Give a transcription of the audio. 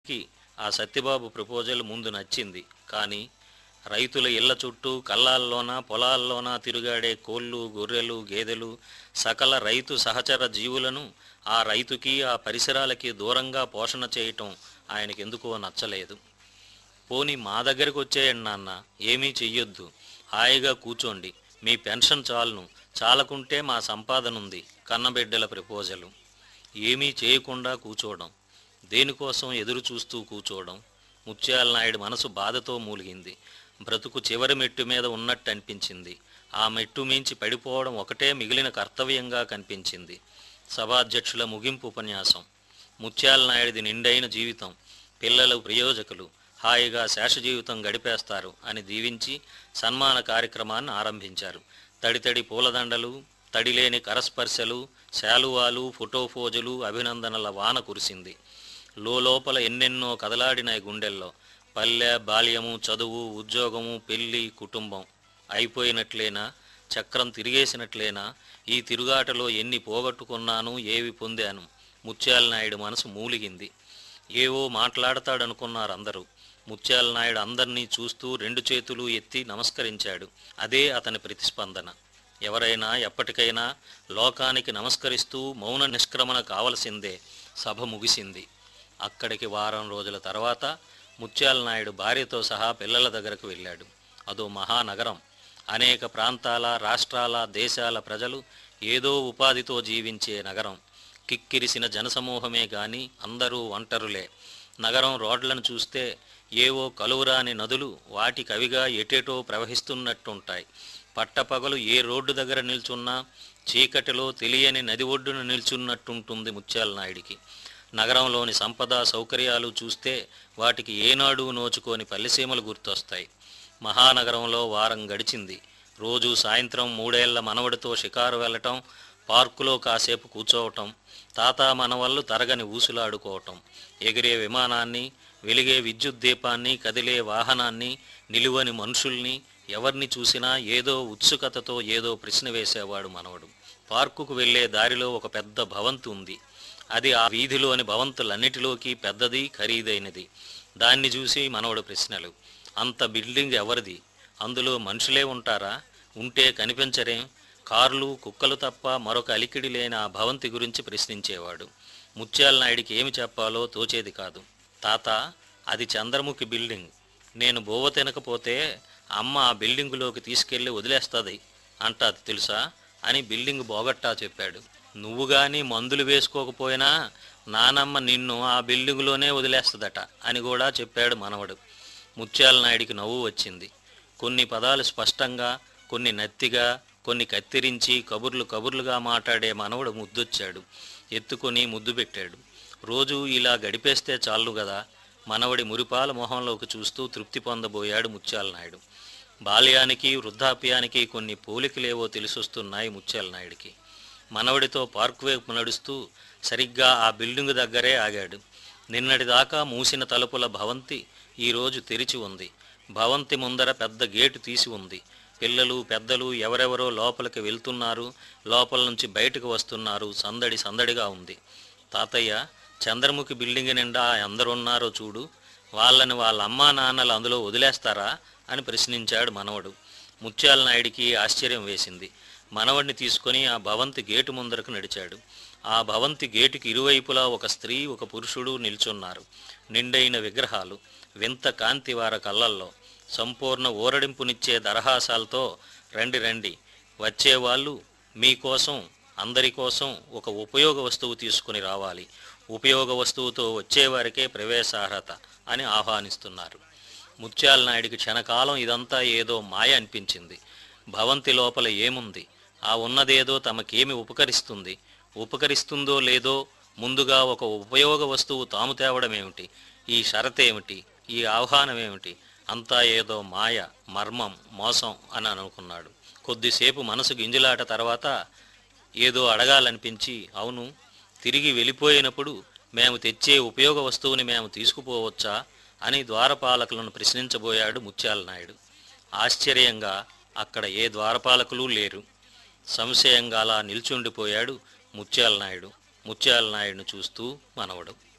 కి ఆ సత్యబాబు ప్రపోజల్ ముందు నచ్చింది కానీ రైతుల ఇళ్ల చుట్టూ కల్లాల్లోన పొలాల్లోన తిరుగాడే కోళ్ళు గొర్రెలు గేదెలు సకల రైతు సహచర జీవులను ఆ రైతుకి ఆ పరిసరాలకి దూరంగా పోషణ చేయటం ఆయనకెందుకో నచ్చలేదు పోని మా దగ్గరకు వచ్చేయండి నాన్న ఏమీ చెయ్యొద్దు హాయిగా కూర్చోండి మీ పెన్షన్ చాలును చాలకుంటే మా సంపాదన ఉంది కన్నబిడ్డల ప్రపోజలు ఏమీ చేయకుండా కూర్చోవడం దేనికోసం ఎదురు చూస్తూ కూర్చోవడం ముత్యాల నాయుడు మనసు బాధతో మూలిగింది బ్రతుకు చివరి మెట్టు మీద ఉన్నట్టు అనిపించింది ఆ మెట్టు మించి పడిపోవడం ఒకటే మిగిలిన కర్తవ్యంగా కనిపించింది సభాధ్యక్షుల ముగింపు ఉపన్యాసం ముత్యాల నాయుడిది నిండైన జీవితం పిల్లలు ప్రయోజకులు హాయిగా శేష జీవితం గడిపేస్తారు అని దీవించి సన్మాన కార్యక్రమాన్ని ఆరంభించారు తడితడి పూలదండలు తడిలేని కరస్పర్శలు శాలువాలు ఫోటోఫోజులు అభినందనల వాన కురిసింది లోపల ఎన్నెన్నో కదలాడినాయి గుండెల్లో పల్లె బాల్యము చదువు ఉద్యోగము పెళ్లి కుటుంబం అయిపోయినట్లేనా చక్రం తిరిగేసినట్లేనా ఈ తిరుగాటలో ఎన్ని పోగొట్టుకున్నాను ఏవి పొందాను ముత్యాల నాయుడు మనసు మూలిగింది ఏవో మాట్లాడతాడనుకున్నారు అందరూ ముత్యాల నాయుడు అందరినీ చూస్తూ రెండు చేతులు ఎత్తి నమస్కరించాడు అదే అతని ప్రతిస్పందన ఎవరైనా ఎప్పటికైనా లోకానికి నమస్కరిస్తూ మౌన నిష్క్రమణ కావలసిందే సభ ముగిసింది అక్కడికి వారం రోజుల తర్వాత ముత్యాల నాయుడు భార్యతో సహా పిల్లల దగ్గరకు వెళ్ళాడు అదో మహానగరం అనేక ప్రాంతాల రాష్ట్రాల దేశాల ప్రజలు ఏదో ఉపాధితో జీవించే నగరం కిక్కిరిసిన జనసమూహమే గాని అందరూ ఒంటరులే నగరం రోడ్లను చూస్తే ఏవో కలువురాని నదులు వాటి కవిగా ఎటేటో ప్రవహిస్తున్నట్టుంటాయి పట్టపగలు ఏ రోడ్డు దగ్గర నిల్చున్నా చీకటిలో తెలియని నది ఒడ్డున నిల్చున్నట్టుంటుంది ముత్యాల నాయుడికి నగరంలోని సంపద సౌకర్యాలు చూస్తే వాటికి ఏనాడు నోచుకోని పల్లెసీమలు గుర్తొస్తాయి మహానగరంలో వారం గడిచింది రోజు సాయంత్రం మూడేళ్ల మనవడితో షికారు వెళ్ళటం పార్కులో కాసేపు కూర్చోవటం తాత మనవళ్ళు తరగని ఊసులాడుకోవటం ఎగిరే విమానాన్ని వెలిగే విద్యుత్ దీపాన్ని కదిలే వాహనాన్ని నిలువని మనుషుల్ని ఎవరిని చూసినా ఏదో ఉత్సుకతతో ఏదో ప్రశ్న వేసేవాడు మనవడు పార్కుకు వెళ్ళే దారిలో ఒక పెద్ద భవంతి ఉంది అది ఆ వీధిలోని భవంతులన్నిటిలోకి పెద్దది ఖరీదైనది దాన్ని చూసి మనవడు ప్రశ్నలు అంత బిల్డింగ్ ఎవరిది అందులో మనుషులే ఉంటారా ఉంటే కనిపించరేం కార్లు కుక్కలు తప్ప మరొక అలికిడి లేని ఆ భవంతి గురించి ప్రశ్నించేవాడు ముత్యాల నాయుడికి ఏమి చెప్పాలో తోచేది కాదు తాత అది చంద్రముఖి బిల్డింగ్ నేను బోవ తినకపోతే అమ్మ ఆ బిల్డింగులోకి తీసుకెళ్లి వదిలేస్తుంది అంటాది తెలుసా అని బిల్డింగ్ బోగట్టా చెప్పాడు నువ్వు గాని మందులు వేసుకోకపోయినా నానమ్మ నిన్ను ఆ బిల్డింగులోనే వదిలేస్తుందట అని కూడా చెప్పాడు మనవడు ముత్యాల నాయుడికి నవ్వు వచ్చింది కొన్ని పదాలు స్పష్టంగా కొన్ని నత్తిగా కొన్ని కత్తిరించి కబుర్లు కబుర్లుగా మాట్లాడే మనవడు ముద్దొచ్చాడు ఎత్తుకొని ముద్దు పెట్టాడు రోజు ఇలా గడిపేస్తే చాలు కదా మనవడి మురిపాల మొహంలోకి చూస్తూ తృప్తి పొందబోయాడు ముత్యాల నాయుడు బాల్యానికి వృద్ధాప్యానికి కొన్ని పోలికలేవో తెలిసొస్తున్నాయి ముత్యాల నాయుడికి మనవడితో పార్క్ వైపు నడుస్తూ సరిగ్గా ఆ బిల్డింగ్ దగ్గరే ఆగాడు నిన్నటిదాకా మూసిన తలుపుల భవంతి ఈరోజు తెరిచి ఉంది భవంతి ముందర పెద్ద గేటు తీసి ఉంది పిల్లలు పెద్దలు ఎవరెవరో లోపలికి వెళ్తున్నారు లోపల నుంచి బయటకు వస్తున్నారు సందడి సందడిగా ఉంది తాతయ్య చంద్రముఖి బిల్డింగ్ నిండా ఎందరున్నారో చూడు వాళ్ళని వాళ్ళ అమ్మా నాన్నలు అందులో వదిలేస్తారా అని ప్రశ్నించాడు మనవడు ముత్యాల నాయుడికి ఆశ్చర్యం వేసింది మనవడిని తీసుకొని ఆ భవంతి గేటు ముందరకు నడిచాడు ఆ భవంతి గేటుకి ఇరువైపులా ఒక స్త్రీ ఒక పురుషుడు నిల్చున్నారు నిండైన విగ్రహాలు వింత కాంతి వార కళ్ళల్లో సంపూర్ణ ఊరడింపునిచ్చే దరహాసాలతో రండి రండి వచ్చేవాళ్ళు మీకోసం అందరి కోసం ఒక ఉపయోగ వస్తువు తీసుకుని రావాలి ఉపయోగ వస్తువుతో వచ్చేవారికే ప్రవేశార్హత అని ఆహ్వానిస్తున్నారు ముత్యాల నాయుడికి క్షణకాలం ఇదంతా ఏదో మాయ అనిపించింది భవంతి లోపల ఏముంది ఆ ఉన్నదేదో తమకేమి ఉపకరిస్తుంది ఉపకరిస్తుందో లేదో ముందుగా ఒక ఉపయోగ వస్తువు తాము తేవడమేమిటి ఈ షరతేమిటి ఈ ఆహ్వానం ఏమిటి అంతా ఏదో మాయ మర్మం మోసం అని అనుకున్నాడు కొద్దిసేపు మనసు గింజలాట తర్వాత ఏదో అడగాలనిపించి అవును తిరిగి వెళ్ళిపోయినప్పుడు మేము తెచ్చే ఉపయోగ వస్తువుని మేము తీసుకుపోవచ్చా అని ద్వారపాలకులను ప్రశ్నించబోయాడు ముత్యాల నాయుడు ఆశ్చర్యంగా అక్కడ ఏ ద్వారపాలకులు లేరు సంశయంగా అలా నిల్చుండిపోయాడు ముత్యాల నాయుడు ముత్యాల నాయుడును చూస్తూ మనవడు